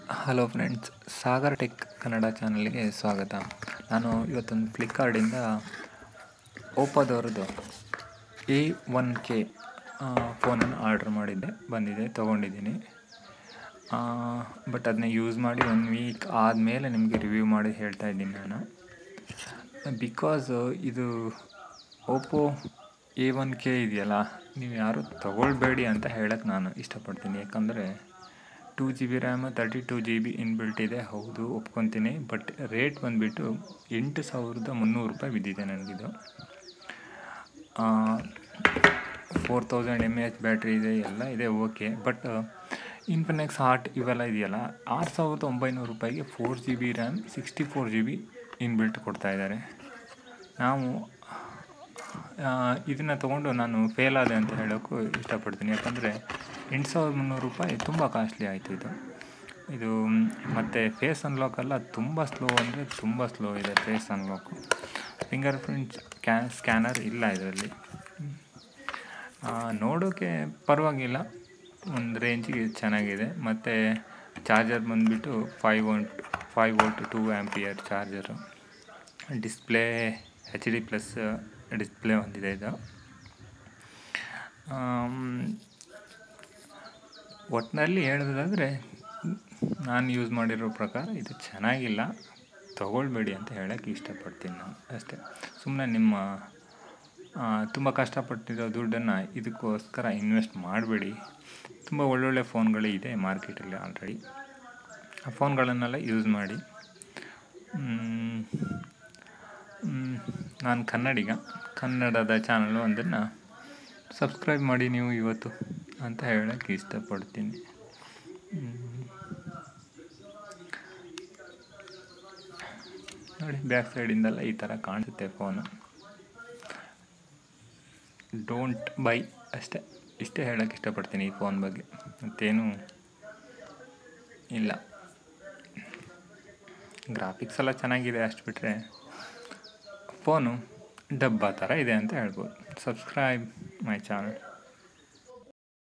hello friends Sagar tech Kannada ಚಾನಲ್ಗೆ ಸ್ವಾಗತ ನಾನು ಇವತ್ತೊಂದು ಫ್ಲಿಪ್ಕಾರ್ಟಿಂದ ಓಪೋದವ್ರದ್ದು ಎ ಒನ್ ಕೆ ಫೋನನ್ನು ಆರ್ಡ್ರ್ ಮಾಡಿದ್ದೆ ಬಂದಿದೆ ತೊಗೊಂಡಿದ್ದೀನಿ ಬಟ್ ಅದನ್ನ ಯೂಸ್ ಮಾಡಿ ಒನ್ ವೀಕ್ ಆದಮೇಲೆ ನಿಮಗೆ ರಿವ್ಯೂ ಮಾಡಿ ಹೇಳ್ತಾ ಇದ್ದೀನಿ ನಾನು ಬಿಕಾಸ್ ಇದು ಓಪೋ ಎ ಒನ್ ಕೆ ಇದೆಯಲ್ಲ ನೀವು ಯಾರು ತಗೊಳ್ಬೇಡಿ ಅಂತ ಹೇಳಕ್ಕೆ ನಾನು ಇಷ್ಟಪಡ್ತೀನಿ ಯಾಕಂದರೆ two G B RAM thirty two G B inbuilt ಇದೆ ಹೌದು ಒಪ್ಕೊತೀನಿ ಬಟ್ ರೇಟ್ ಬಂದುಬಿಟ್ಟು ಎಂಟು ಸಾವಿರದ ಮುನ್ನೂರು ರೂಪಾಯಿ ಬಿದ್ದಿದೆ ನನಗಿದು four thousand M A H battery ಇದೆ ಎಲ್ಲ ಇದೆ ಓಕೆ ಬಟ್ ಇನ್ಫಿನೆಕ್ಸ್ ಹಾರ್ಟ್ ಇವೆಲ್ಲ ಇದೆಯಲ್ಲ ಆರು ಸಾವಿರದ ಒಂಬೈನೂರು ರೂಪಾಯಿಗೆ four G B RAM sixty four G B inbuilt ಕೊಡ್ತಾ ಇದ್ದಾರೆ ನಾವು ಇದನ್ನು ತೊಗೊಂಡು ನಾನು ಫೇಲ್ ಆದೆ ಅಂತ ಹೇಳೋಕ್ಕೂ ಇಷ್ಟಪಡ್ತೀನಿ ಯಾಕಂದರೆ ಎಂಟು ಸಾವಿರದ ಮುನ್ನೂರು ರೂಪಾಯಿ ತುಂಬ ಕಾಸ್ಟ್ಲಿ ಆಯಿತು ಇದು ಇದು ಮತ್ತು ಫೇಸ್ ಅನ್ಲಾಕ್ ತುಂಬ ಸ್ಲೋ ಅಂದರೆ ತುಂಬ ಸ್ಲೋ ಇದೆ ಫೇಸ್ ಅನ್ಲಾಕು ಫಿಂಗರ್ ಪ್ರಿಂಟ್ ಕ್ಯಾ ಸ್ಕ್ಯಾನರ್ ಇಲ್ಲ ಇದರಲ್ಲಿ ನೋಡೋಕ್ಕೆ ಪರವಾಗಿಲ್ಲ ಒಂದು ರೇಂಜಿಗೆ ಚೆನ್ನಾಗಿದೆ ಮತ್ತು ಚಾರ್ಜರ್ ಬಂದುಬಿಟ್ಟು five volt five volt two ampere charger display H D plus display ಹೊಂದಿದೆ ಇದು ಒಟ್ಟಿನಲ್ಲಿ ಹೇಳೋದಾದರೆ ನಾನು ಯೂಸ್ ಮಾಡಿರೋ ಪ್ರಕಾರ ಇದು ಚೆನ್ನಾಗಿಲ್ಲ ತಗೊಳ್ಬೇಡಿ ಅಂತ ಹೇಳೋಕ್ಕೆ ಇಷ್ಟಪಡ್ತೀನಿ ನಾನು ಅಷ್ಟೇ ಸುಮ್ಮನೆ ನಿಮ್ಮ ತುಂಬ ಕಷ್ಟಪಟ್ಟಿರೋ ದುಡ್ಡನ್ನು ಇದಕ್ಕೋಸ್ಕರ ಇನ್ವೆಸ್ಟ್ ಮಾಡಬೇಡಿ ತುಂಬ ಒಳ್ಳೊಳ್ಳೆ ಫೋನ್ಗಳು ಇದೆ ಮಾರ್ಕೆಟಲ್ಲಿ ಆಲ್ರೆಡಿ ಆ ಫೋನ್ಗಳನ್ನೆಲ್ಲ ಯೂಸ್ ಮಾಡಿ ನಾನು ಕನ್ನಡಿಗ ಕನ್ನಡದ ಚಾನಲ್ ಒಂದನ್ನು ಸಬ್ಸ್ಕ್ರೈಬ್ ಮಾಡಿ ನೀವು ಇವತ್ತು ಅಂತ ಹೇಳೋಕ್ಕೆ ಇಷ್ಟಪಡ್ತೀನಿ ನೋಡಿ ಬ್ಯಾಕ್ ಸೈಡಿಂದೆಲ್ಲ ಈ ಥರ ಕಾಣಿಸುತ್ತೆ ಫೋನು ಡೋಂಟ್ ಬೈ ಅಷ್ಟೇ ಇಷ್ಟೇ ಹೇಳೋಕ್ಕೆ ಇಷ್ಟಪಡ್ತೀನಿ ಈ ಫೋನ್ ಬಗ್ಗೆ ಮತ್ತೇನು ಇಲ್ಲ ಗ್ರಾಫಿಕ್ಸ್ ಎಲ್ಲ ಚೆನ್ನಾಗಿದೆ ಅಷ್ಟು ಬಿಟ್ಟರೆ ಫೋನು ಡಬ್ಬಾ ಥರ ಇದೆ ಅಂತ ಹೇಳ್ಬೋದು ಸಬ್ಸ್ಕ್ರೈಬ್ ಮೈ ಚಾನಲ್